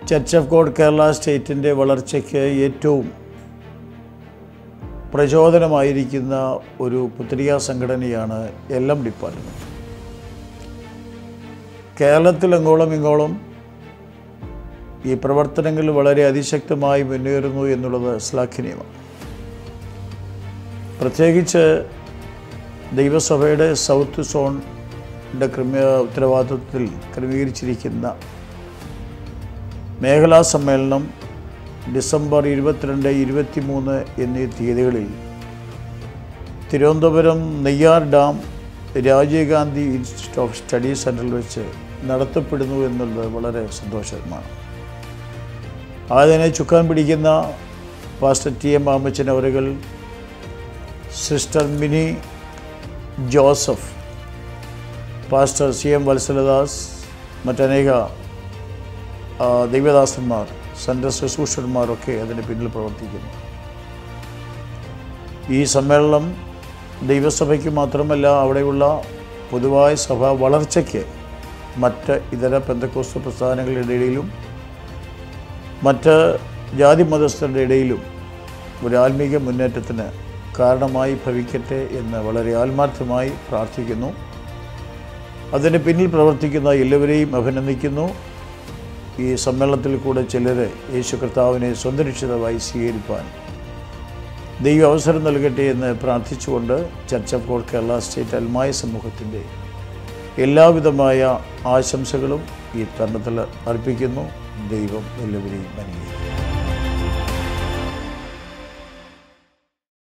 church of God Kerala സ്റ്റേറ്റിൻ്റെ വളർച്ചയ്ക്ക് ഏറ്റവും പ്രചോദനമായിരിക്കുന്ന ഒരു പുത്രികാ സംഘടനയാണ് എൽ എം ഡിപ്പാർട്ട്മെൻറ്റ് കേരളത്തിൽ അങ്ങോളം ഇങ്ങോളം ഈ പ്രവർത്തനങ്ങൾ വളരെ അതിശക്തമായി മുന്നേറുന്നു എന്നുള്ളത് ശ്ലാഘനീയമാണ് പ്രത്യേകിച്ച് ദൈവസഭയുടെ സൗത്ത് സോണിൻ്റെ ക്രമ ഉത്തരവാദിത്വത്തിൽ ക്രമീകരിച്ചിരിക്കുന്ന മേഖലാ സമ്മേളനം ഡിസംബർ ഇരുപത്തിരണ്ട് ഇരുപത്തിമൂന്ന് എന്നീ തീയതികളിൽ Thiruvananthapuram Neyyar dam Rajiv Gandhi institute of study സെൻറ്ററിൽ വെച്ച് നടത്തപ്പെടുന്നു എന്നുള്ളത് വളരെ സന്തോഷകരമാണ് അതിനെ ചുക്കാൻ പിടിക്കുന്ന പാസ്റ്റർ ടി എം മാമച്ചൻ അവരുകൾ sister Mini Joseph pastor C M Valsaladas മറ്റനേക ആ, ദൈവദാസന്മാർ സെൻട്രൽ ശുശ്രൂഷന്മാരൊക്കെ അതിന് പിന്നിൽ പ്രവർത്തിക്കുന്നു ഈ സമ്മേളനം ദൈവസഭയ്ക്ക് മാത്രമല്ല അവിടെയുള്ള പൊതുവായ സഭ വളർച്ചയ്ക്ക് മറ്റ് ഇതര പെന്തക്കോസ്ത പ്രസ്ഥാനങ്ങളുടെ ഇടയിലും മറ്റ് ജാതി മതസ്ഥരുടെ ഇടയിലും ഒരു ആത്മീക മുന്നേറ്റത്തിന് കാരണമായി ഭവിക്കട്ടെ എന്ന് വളരെ ആത്മാർത്ഥമായി പ്രാർത്ഥിക്കുന്നു അതിന് പിന്നിൽ പ്രവർത്തിക്കുന്ന എല്ലാവരെയും അഭിനന്ദിക്കുന്നു ഈ സമ്മേളനത്തിൽ കൂടെ ചിലർ യേശു കർത്താവിനെ സ്വന്തം രക്ഷിതാവായി സ്വീകരിപ്പാൻ ദൈവം അവസരം നൽകട്ടെ എന്ന് പ്രാർത്ഥിച്ചുകൊണ്ട് church of God Kerala state അൽമായ സമൂഹത്തിൻ്റെ എല്ലാവിധമായ ആശംസകളും ഈ തരുണത്തിൽ അർപ്പിക്കുന്നു ദൈവം എല്ലാവരെയും അനുഗ്രഹിക്കും